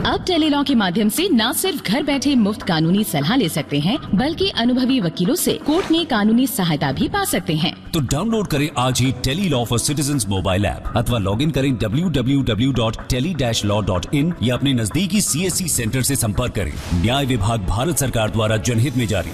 अब टेलीलॉ के माध्यम से न सिर्फ घर बैठे मुफ्त कानूनी सलाह ले सकते हैं बल्कि अनुभवी वकीलों से कोर्ट में कानूनी सहायता भी पा सकते हैं तो डाउनलोड करें आज ही tele law for citizen mobile app अथवा लॉग इन करें www.tele-law.in या अपने नजदीकी सीएससी सेंटर से संपर्क करें न्याय विभाग भारत सरकार द्वारा जनहित में जारी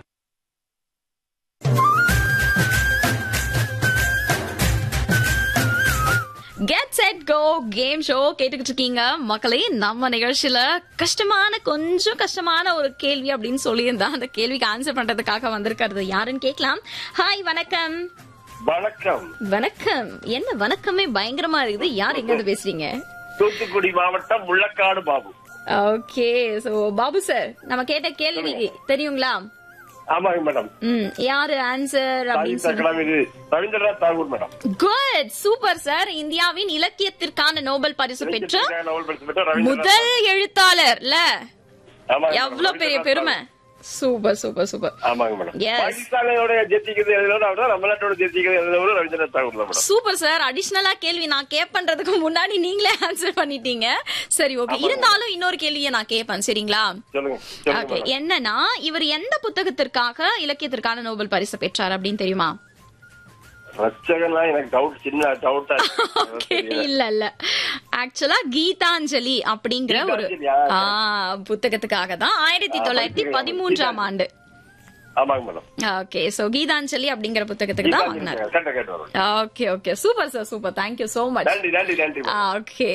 get set go game show கேட்டுக்கிட்டு இருக்கீங்க மக்களே நம்ம நிகழ்ச்சியில கஷ்டமான கொஞ்சம் கஷ்டமான ஒரு கேள்வி அப்படின்னு சொல்லியிருந்தா அந்த கேள்விக்கு ஆன்சர் பண்றதுக்காக வந்திருக்கிறது யாருன்னு கேட்கலாம் ஹாய் வணக்கம் வணக்கம் வணக்கம் என்ன வணக்கமே பயங்கரமா இருக்குது யார் எங்க இருந்து பேசுறீங்க தூத்துக்குடி மாவட்டம் Mullakkadu Babu okay so Babu sir நம்ம கேட்ட கேள்வி தெரியுங்களா ஆமாங்க மேடம் ம் யாரு ஆன்சர் அப்படின்னு சாகித்ய சொல்லி Akademi Rabindranath Tagore madam good super sir இந்தியாவின் இலக்கியத்திற்கான நோபல் பரிசு பெற்ற நோபல் பரிசு பெற்ற ரவீந்திரநாத் முதல் எழுத்தாளர்ல ஆமாங்க மேடம். எவ்வளவு பெரிய ரவீந்திரநாத் பெருமை சூப்பர் சூப்பர் சூப்பர் தாகூர். ஆமாங்க மேடம் Yes. பாகிஸ்தானோட ஜெயிச்சிக்கிறது எழுதுனவர் அவர் தான் நம்ம நாட்டோட ஜெயிச்சிக்கிறது எழுதுனவர் ரவீந்திரநாத் தாகூர் தான் மேடம் சூப்பர் சார் அடிஷனலா கேள்வி நான் கேட்பன்றதுக்கு முன்னாடி நீங்களே ஆன்சர் பண்ணிட்டீங்க சரி ஓகே இருந்தாலும் இன்னொரு கேள்வியை நான் கேட்பேன் சரிங்களா சொல்லுங்க சொல்லுங்க ஓகே மேடம். என்னன்னா இவர் எந்த புத்தகத்திற்காக இலக்கியத்திற்கான நோபல் பரிசு பெற்றார் அப்படின்னு தெரியுமா ரச்சகன்லாம் எனக்கு டவுட் சின்ன டவுட்டா Okay, இல்ல இல்ல ஆக்சுவலா கீதாஞ்சலி அப்படிங்கிற ஒரு கீதாஞ்சலியா? ஆ, புத்தகத்துக்காக தான் ஆயிரத்தி தொள்ளாயிரத்தி பதிமூன்றாம் ஆண்டு ஆமாங்க மேடம் ஓகே சோ கீதாஞ்சலி அப்படிங்கிற புத்தகத்துக்கு தான் வாங்கினார் கேட்ட கேட்டு வரும் okay okay super sir super thank you so much நன்றி நன்றி நன்றி மேடம். ஓகே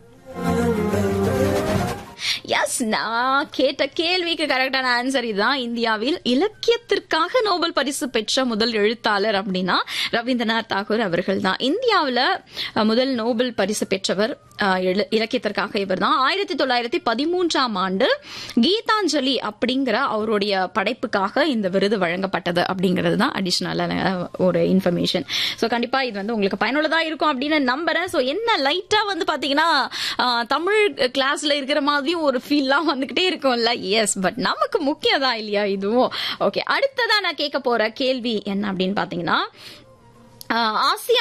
எஸ் நான் கேட்ட கேள்விக்கு கரெக்டான ஆன்சர் இதுதான் இந்தியாவில் இலக்கியத்திற்காக நோபல் பரிசு பெற்ற முதல் எழுத்தாளர் அப்படின்னா ரவீந்திரநாத் தாகூர் அவர்கள் தான் இந்தியாவில் அஹ், முதல் நோபல் பரிசு பெற்றவர் அஹ், எழு- இலக்கியத்திற்காக இவர் தான் ஆயிரத்தி தொள்ளாயிரத்தி பதிமூன்றாம் ஆண்டு கீதாஞ்சலி அப்படிங்கிற அவருடைய படைப்புக்காக இந்த விருது வழங்கப்பட்டது அப்படிங்கிறது தான் அடிஷ்னலான ஒரு இன்ஃபர்மேஷன் ஸோ கண்டிப்பா இது வந்து உங்களுக்கு பயனுள்ளதா இருக்கும் அப்படின்னு நம்புறேன் ஸோ என்ன லைட்டா வந்து பாத்தீங்கன்னா ஆஹ், தமிழ் கிளாஸ்ல இருக்கிற மாதிரியும் ஒரு ஃபீல்லாம் வந்துகிட்டே இருக்கும்ல எஸ் பட் நமக்கு முக்கியம் தான் இல்லையா இதுவும் ஓகே அடுத்ததா நான் கேட்க போற கேள்வி என்ன அப்படின்னு பாத்தீங்கன்னா ஆஹ், ஆசியா